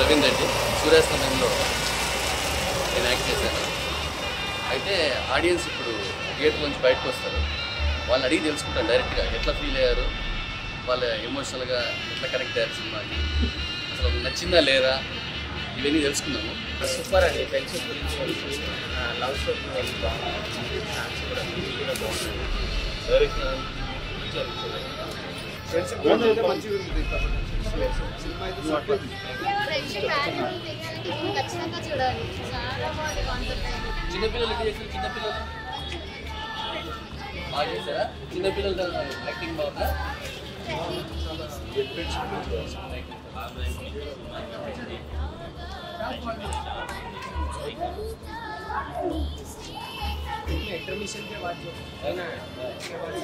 ప్రవీణ్ రెడ్డి సూర్యాస్తమయంలో నేను యాక్ట్ చేశాను అయితే ఆడియన్స్ ఇప్పుడు థియేటర్ నుంచి బయటకు వస్తారు వాళ్ళని అడిగి తెలుసుకుంటాను డైరెక్ట్గా ఎట్లా ఫీల్ అయ్యారు వాళ్ళ ఎమోషనల్గా ఎట్లా కనెక్ట్ అయ్యారు సినిమాకి అసలు నచ్చిందా లేదా ఇవన్నీ తెలుసుకున్నాము సూపర్ అండి ఫ్రెండ్షిప్ గురించి లవ్ స్టోరీ వెళ్ళి బాగుంది డాన్స్ కూడా మ్యూజిక్ కూడా బాగుంది డైరెక్షన్ మంచిగా ఫ్రెండ్షిప్ యానిమల్ తెలియాలంటే ఖచ్చితంగా చూడాలి చాలా బాగుంది కాన్సెప్ట్ చిన్నపిల్లలు ఎట్లా చేశారు చిన్నపిల్లలు బాగా చేశారా చిన్నపిల్లలు యాక్టింగ్ బాగుందా इंटरमिशन के बाद जो है ना उसके बाद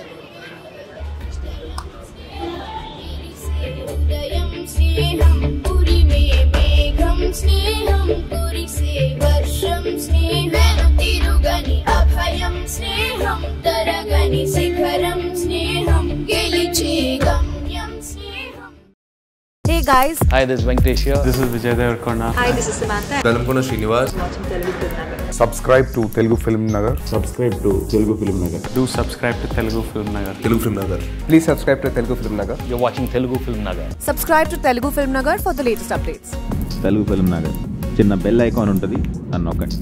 ఉదయం స్నేహం పురిమే మేఘం స్నేహం కురిసే వర్షం స్నేహం తిరుగని అభయం స్నేహం తరగని శిఖరం స్నేహం గెలిచే గమ్యం స్నేహం Hey guys, Hi, this is Venkatesh here. This is Vijay Devarkonda. hi, this is Samantha. Velankonda Srinivas subscribe to Telugu Film Nagar. Subscribe to Telugu Film Nagar. Do subscribe to Telugu Film Nagar. Telugu film Nagar Please subscribe to Telugu Film Nagar. You're watching Telugu Film Nagar. Subscribe to Telugu Film Nagar for the latest updates. Telugu film Nagar చిన్న bell icon ఉంటుంది అని నొక్కండి